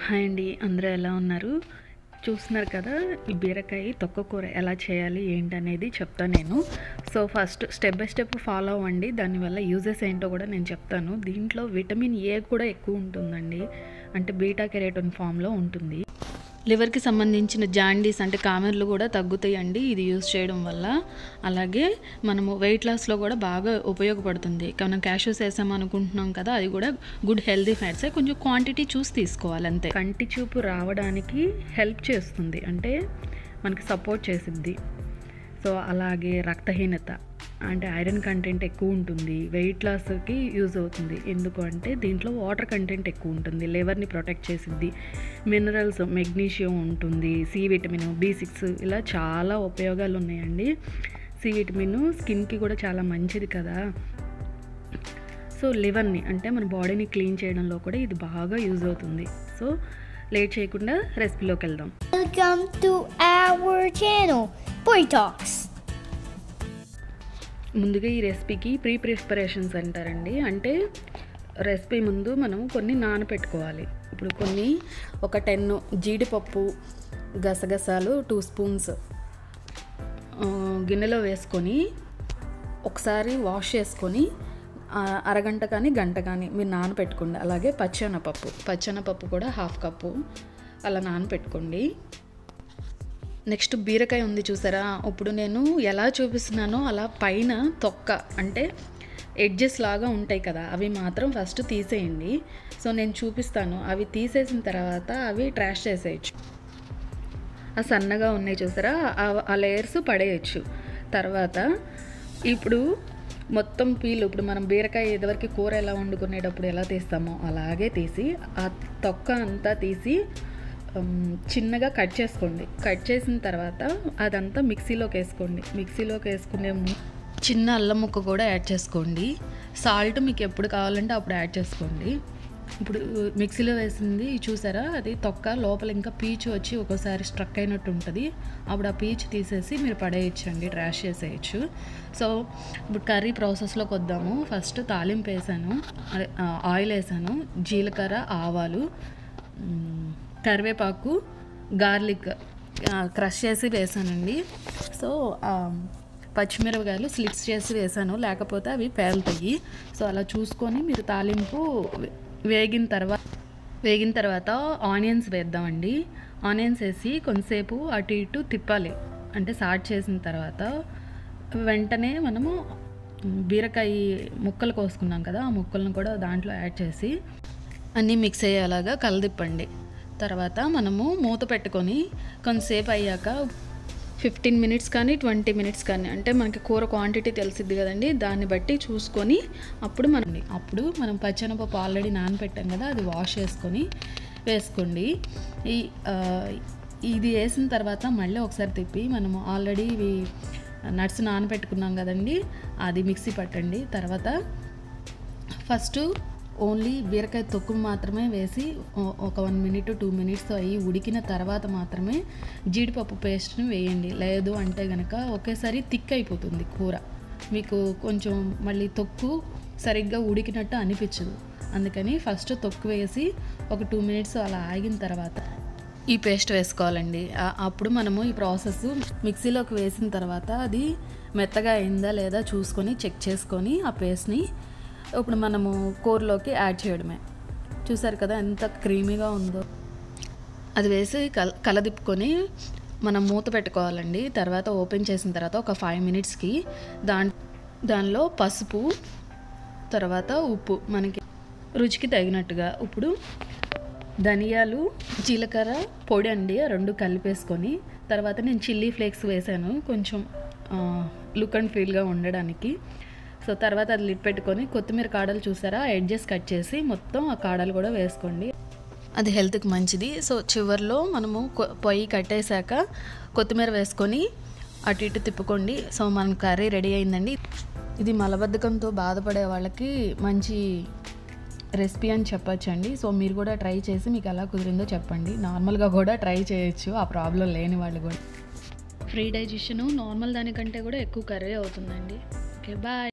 Hi అండి అందరూ ఎలా ఉన్నారు చూస్తున్నారు కదా ఈ బీరకాయ తొక్క కూర ఎలా చేయాలి ఏంటనేది చెప్తాను నేను so first step by step follow అవ్వండి దానివల్ల యూజెస్ ఏంటో కూడా నేను చెప్తాను దీంట్లో విటమిన్ ఏ కూడా ఎక్కువ ఉంటుందండి అంటే బీటా కెరేటోన్ ఫామ్లో ఉంటుంది లివర్కి సంబంధించిన జాండీస్ అంటే కామెర్లు కూడా తగ్గుతాయండి ఇది యూస్ చేయడం వల్ల అలాగే మనము వెయిట్ లాస్లో కూడా బాగా ఉపయోగపడుతుంది మనం క్యాషూస్ వేసాం అనుకుంటున్నాం కదా అది కూడా గుడ్ హెల్దీ ఫ్యాట్సే కొంచెం క్వాంటిటీ చూసి తీసుకోవాలి అంతే కంటి చూపు రావడానికి హెల్ప్ చేస్తుంది అంటే మనకి సపోర్ట్ చేసిద్ది సో అలాగే రక్తహీనత అంటే ఐరన్ కంటెంట్ ఎక్కువ ఉంటుంది వెయిట్ లాస్కి యూజ్ అవుతుంది ఎందుకు అంటే దీంట్లో వాటర్ కంటెంట్ ఎక్కువ ఉంటుంది లివర్ని ప్రొటెక్ట్ చేసిద్ది మినరల్స్ మెగ్నీషియం ఉంటుంది సి విటమిన్ బి సిక్స్ ఇలా చాలా ఉపయోగాలు ఉన్నాయండి సి విటమిన్ స్కిన్కి కూడా చాలా మంచిది కదా సో లివర్ని అంటే మన బాడీని క్లీన్ చేయడంలో కూడా ఇది బాగా యూజ్ అవుతుంది సో లేట్ చేయకుండా రెసిపీలోకి వెళ్దాం Welcome to our channel, Boy Talks. ముందుగా ఈ రెసిపీకి ప్రీ ప్రిపరేషన్స్ అంటారండి అంటే రెసిపీ ముందు మనం కొన్ని నానపెట్టుకోవాలి ఇప్పుడు కొన్ని ఒక టెన్ జీడిపప్పు గసగసాలు టూ స్పూన్స్ ఆ, గిన్నెలో వేసుకొని ఒకసారి వాష్ చేసుకొని ఆ, అరగంట కానీ గంట కానీ మీరు నానపెట్టుకోండి అలాగే పచ్చెనపప్పు పచ్చెనపప్పు కూడా హాఫ్ కప్పు అలా నానపెట్టుకోండి నెక్స్ట్ బీరకాయ ఉంది చూసారా ఇప్పుడు నేను ఎలా చూపిస్తున్నానో అలా పైన తొక్క అంటే ఎడ్జెస్ లాగా ఉంటాయి కదా అవి మాత్రం ఫస్ట్ తీసేయండి సో నేను చూపిస్తాను అవి తీసేసిన తర్వాత అవి ట్రాష్ చేసేయచ్చు ఆ సన్నగా ఉన్నాయి చూసారా ఆ- ఆ లేయర్స్ పడేయచ్చు తర్వాత ఇప్పుడు మొత్తం పీలు ఇప్పుడు మనం బీరకాయ ఇదివరకు కూర ఎలా వండుకునేటప్పుడు ఎలా తీస్తామో అలాగే తీసి ఆ తొక్క అంతా తీసి ఉమ్, చిన్నగా కట్ చేసుకోండి కట్ చేసిన తర్వాత అదంతా మిక్సీలోకి వేసుకోండి మిక్సీలోకి వేసుకునే ము- చిన్న అల్లం ముక్క కూడా యాడ్ చేసుకోండి సాల్ట్ మీకు ఎప్పుడు కావాలంటే అప్పుడు యాడ్ చేసుకోండి ఇప్పుడు మిక్సీలో వేసింది చూసారా అది తొక్క లోపల ఇంకా పీచు వచ్చి ఒక్కోసారి స్ట్రక్ అయినట్టు ఉంటుంది అప్పుడు ఆ పీచు తీసేసి మీరు పడేయచ్చండి ట్రాష్ చేసేయచ్చు సో ఇప్పుడు కర్రీ ప్రాసెస్లోకి వద్దాము ఫస్ట్ తాలింపు వేసాను అదే, ఆ, ఆయిల్ వేసాను జీలకర్ర ఆవాలు మ్, కరివేపాకు గార్లిక్ క్రష్ చేసి వేసానండి సో ఆ, పచ్చిమిరపకాయలు స్లిట్స్ చేసి వేసాను లేకపోతే అవి పేలుతాయి సో అలా చూసుకొని మీరు తాలింపు వే- వేగిన తర్వాత వేగిన తర్వాత ఆనియన్స్ వేద్దామండి ఆనియన్స్ వేసి కొంతసేపు అటు ఇటు తిప్పాలి అంటే సాట్ చేసిన తర్వాత వెంటనే మనము బీరకాయ ముక్కలు కోసుకున్నాం కదా ఆ ముక్కలను కూడా దాంట్లో యాడ్ చేసి అన్నీ మిక్స్ అయ్యేలాగా కలదిప్పండి తర్వాత మనము మూత పెట్టుకొని కొంతసేపు అయ్యాక ఫిఫ్టీన్ మినిట్స్ కానీ ట్వంటీ మినిట్స్ కానీ అంటే మనకి కూర క్వాంటిటీ తెలిసిద్ది కదండి దాన్ని బట్టి చూసుకొని అప్పుడు మనం అప్పుడు మనం పచ్చెనపప్పు ఆల్రెడీ నానబెట్టాం కదా అది వాష్ చేసుకొని వేసుకోండి ఈ ఆ, ఇది వేసిన తర్వాత మళ్ళీ ఒకసారి తిప్పి మనము ఆల్రెడీ ఇవి నట్స్ నానబెట్టుకున్నాం కదండి అది మిక్సీ పట్టండి తర్వాత ఫస్ట్ ఓన్లీ బీరకాయ తొక్కు మాత్రమే వేసి ఓ- ఒక వన్ మినిట్ టూ మినిట్స్ అయ్యి ఉడికిన తర్వాత మాత్రమే జీడిపప్పు పేస్ట్ని వేయండి లేదు అంటే కనుక ఒకేసారి థిక్ అయిపోతుంది కూర మీకు కొంచెం మళ్ళీ తొక్కు సరిగ్గా ఉడికినట్టు అనిపించదు అందుకని ఫస్ట్ తొక్కు వేసి ఒక టూ మినిట్స్ అలా ఆగిన తర్వాత ఈ పేస్ట్ వేసుకోవాలండి ఆ- అప్పుడు మనము ఈ ప్రాసెస్ మిక్సీలోకి వేసిన తర్వాత అది మెత్తగా అయిందా లేదా చూసుకొని చెక్ చేసుకొని ఆ పేస్ట్ని ఇప్పుడు మనము కూరలోకి యాడ్ చేయడమే చూసారు కదా ఎంత క్రీమీగా ఉందో అది వేసి కల కలదిప్పుకొని మనం మూత పెట్టుకోవాలండి తర్వాత ఓపెన్ చేసిన తర్వాత ఒక ఫైవ్ మినిట్స్కి దాన్ దానిలో పసుపు తర్వాత ఉప్పు మనకి రుచికి తగినట్టుగా ఇప్పుడు ధనియాలు జీలకర్ర పొడి అండి ఆ రెండు కలిపేసుకొని తర్వాత నేను చిల్లీ ఫ్లేక్స్ వేసాను కొంచెం లుక్ అండ్ ఫీల్గా ఉండడానికి సో తర్వాత అది లిట్ పెట్టుకొని కొత్తిమీర కాడలు చూసారా ఎడ్జెస్ కట్ చేసి మొత్తం ఆ కాడలు కూడా వేసుకోండి అది హెల్త్కి మంచిది సో చివరిలో మనము కొ- పొయ్యి కట్టేశాక కొత్తిమీర వేసుకొని అటు ఇటు తిప్పుకోండి సో మన కర్రీ రెడీ అయిందండి ఇది మలబద్ధకంతో బాధపడే వాళ్ళకి మంచి రెసిపీ అని చెప్పొచ్చండి సో మీరు కూడా ట్రై చేసి మీకు ఎలా కుదిరిందో చెప్పండి నార్మల్గా కూడా ట్రై చేయొచ్చు ఆ ప్రాబ్లం లేని వాళ్ళు కూడా ఫ్రీ డైజెషను నార్మల్ దానికంటే కూడా ఎక్కువ కర్రీ అవుతుందండి ఓకే బాయ్